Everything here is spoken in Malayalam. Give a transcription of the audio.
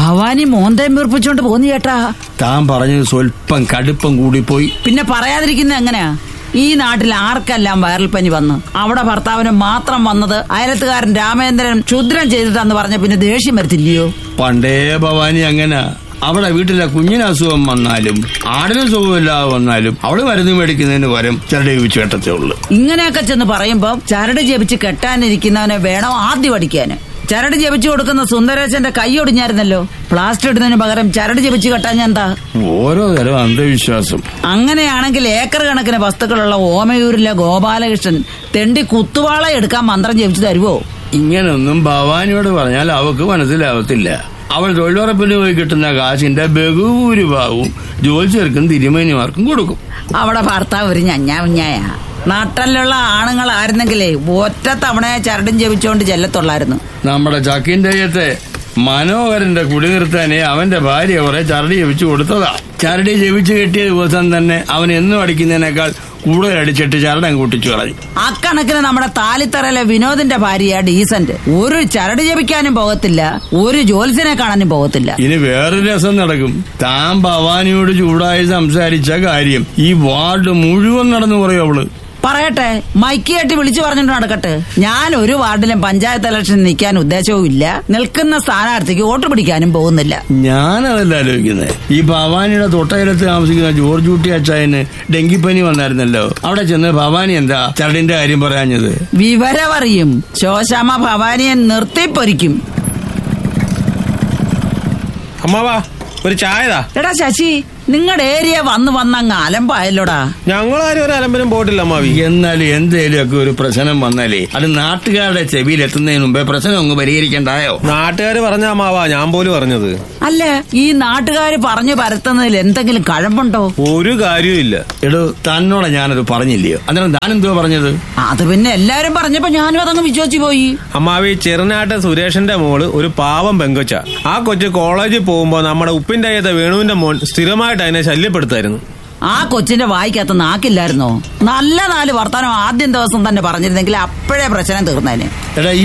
ഭവാനി മോന്തയും വീർപ്പിച്ചോണ്ട് പോന്നു ചേട്ടാ താൻ പറഞ്ഞത് സ്വല്പം കടുപ്പം കൂടിപ്പോയി പിന്നെ പറയാതിരിക്കുന്ന എങ്ങനെയാ ഈ നാട്ടിൽ ആർക്കെല്ലാം വൈറൽ പനി വന്ന് അവിടെ ഭർത്താവിന് മാത്രം വന്നത് അയലത്തുകാരൻ രാമേന്ദ്രൻ ക്ഷുദ്രം ചെയ്തിട്ടാന്ന് പറഞ്ഞ പിന്നെ ദേഷ്യം വരത്തില്ലയോ പണ്ടേ ഭവാനി അങ്ങനെ അവിടെ വീട്ടിലെ കുഞ്ഞിന് അസുഖം വന്നാലും ആടിന് സുഖമില്ലാതെ വന്നാലും അവള് മരുന്ന് മേടിക്കുന്നതിന് പകരം ചെറുടെ ചോദിച്ചു കേട്ടത്തേ ഉള്ളു ഇങ്ങനെയൊക്കെ ചെന്ന് പറയുമ്പോ ചരട് ജപിച്ച് കെട്ടാനിരിക്കുന്നവനെ വേണം ആദ്യം അടിക്കാന് ചരട് ജപിച്ചു കൊടുക്കുന്ന സുന്ദരേശന്റെ കൈ ഒടിഞ്ഞായിരുന്നല്ലോ പ്ലാസ്റ്റർ ഇടുന്നതിന് പകരം ചരട് ജപിച്ച് കെട്ടാൻ എന്താ ഓരോ തരം അന്ധവിശ്വാസം അങ്ങനെയാണെങ്കിൽ ഏക്കർ കണക്കിന് വസ്തുക്കളുള്ള ഓമയൂരിലെ ഗോപാലകൃഷ്ണൻ തെണ്ടി കുത്തുവാള എടുക്കാൻ മന്ത്രം ജപിച്ചു തരുവോ ഇങ്ങനൊന്നും ഭവാനിയോട് പറഞ്ഞാൽ അവക്ക് മനസ്സിലാവത്തില്ല അവൾ തൊഴിലുറപ്പിന് പോയി കിട്ടുന്ന കാശിന്റെ ബഹുഭൂരിഭാഗവും ജോലിച്ചേർക്കും തിരുമേനിമാർക്കും കൊടുക്കും അവിടെ ഭർത്താവ് ഒരു ഞഞ്ഞാവിഞ്ഞായ നാട്ടിലുള്ള ആണുങ്ങളായിരുന്നെങ്കിലേ ഒറ്റ തവണയെ ചരടും ജപിച്ചുകൊണ്ട് ചെല്ലത്തുള്ളായിരുന്നു നമ്മുടെ ചക്കിന്റെ മനോഹരന്റെ കുടി നിർത്താനേ അവന്റെ ഭാര്യ കുറെ ചരടി ജപിച്ചു കൊടുത്തതാ ചരടി ജപിച്ചു കെട്ടിയ ദിവസം തന്നെ അവൻ എന്നും അടിക്കുന്നതിനേക്കാൾ കൂടുതൽ അടിച്ചിട്ട് ചരടം കൂട്ടിച്ചു കളഞ്ഞു അക്കണക്കിന് നമ്മുടെ താലിത്തറയിലെ വിനോദിന്റെ ഭാര്യ ഡീസന്റ് ഒരു ചരട് ജപിക്കാനും പോകത്തില്ല ഒരു ജോത്സ്യനെ കാണാനും പോകത്തില്ല ഇനി വേറൊരു രസം നടക്കും താൻ ഭവാനിയോട് ചൂടായി സംസാരിച്ച കാര്യം ഈ വാർഡ് മുഴുവൻ നടന്നു പറയും അവള് പറയട്ടെ മൈക്ക് കെട്ടി വിളിച്ചു പറഞ്ഞിട്ട് നടക്കട്ടെ ഞാൻ ഒരു വാർഡിലും പഞ്ചായത്ത് ഇലക്ഷൻ നിൽക്കാൻ ഉദ്ദേശവും ഇല്ല നിൽക്കുന്ന സ്ഥാനാർത്ഥിക്ക് വോട്ട് പിടിക്കാനും പോകുന്നില്ല ഞാനതല്ല ആലോചിക്കുന്നത് ഈ ഭവാനിയുടെ തൊട്ടയിലത്ത് താമസിക്കുന്ന ജോർജ് കുട്ടി അച്ചായന് ഡെങ്കിപ്പനി വന്നായിരുന്നല്ലോ അവിടെ ചെന്ന് ഭവാനി എന്താ ചരടിന്റെ കാര്യം പറയാഞ്ഞത് വിവരമറിയും ശോശാമ ഭവാനിയെ നിർത്തിപ്പൊരിക്കും അമ്മാവാ ഒരു ചായതാ എടാ ശശി നിങ്ങളുടെ ഏരിയ വന്ന് വന്നങ്ങ് അലമ്പായല്ലോടാ ഞങ്ങളാരും ഒരു അലമ്പരം പോയിട്ടില്ല അമ്മാവി എന്നാൽ എന്തേലും ഒക്കെ ഒരു പ്രശ്നം വന്നാലേ അത് നാട്ടുകാരുടെ ചെവിയിൽ എത്തുന്നതിന് മുമ്പേ പ്രശ്നം അങ്ങ് പരിഹരിക്കണ്ടായോ നാട്ടുകാര് പറഞ്ഞ അമ്മാവാ ഞാൻ പോലും പറഞ്ഞത് അല്ല ഈ നാട്ടുകാര് പറഞ്ഞു പരത്തുന്നതിൽ എന്തെങ്കിലും കഴമ്പുണ്ടോ ഒരു കാര്യവും ഇല്ല എടോ തന്നോടെ ഞാനത് പറഞ്ഞില്ലയോ അന്നേരം താനെന്തുവാ പറഞ്ഞത് അത് പിന്നെ എല്ലാരും പറഞ്ഞപ്പോ ഞാനും അതങ്ങ് വിശ്വസിച്ചു പോയി അമ്മാവി ചെറുനാട്ട് സുരേഷിന്റെ മോള് ഒരു പാവം പെങ്കൊച്ച ആ കൊച്ചു കോളേജിൽ പോകുമ്പോ നമ്മുടെ ഉപ്പിന്റെ അയ്യത്തെ വേണുവിന്റെ മോൻ സ്ഥിരമായിട്ട് അതിനെ ശല്യപ്പെടുത്തായിരുന്നു ആ കൊച്ചിന്റെ വായിക്കകത്ത് നാക്കില്ലായിരുന്നോ നല്ല നാല് വർത്താനം ആദ്യം ദിവസം തന്നെ പറഞ്ഞിരുന്നെങ്കിൽ അപ്പോഴേ പ്രശ്നം തീർന്നേനെ എടാ ഈ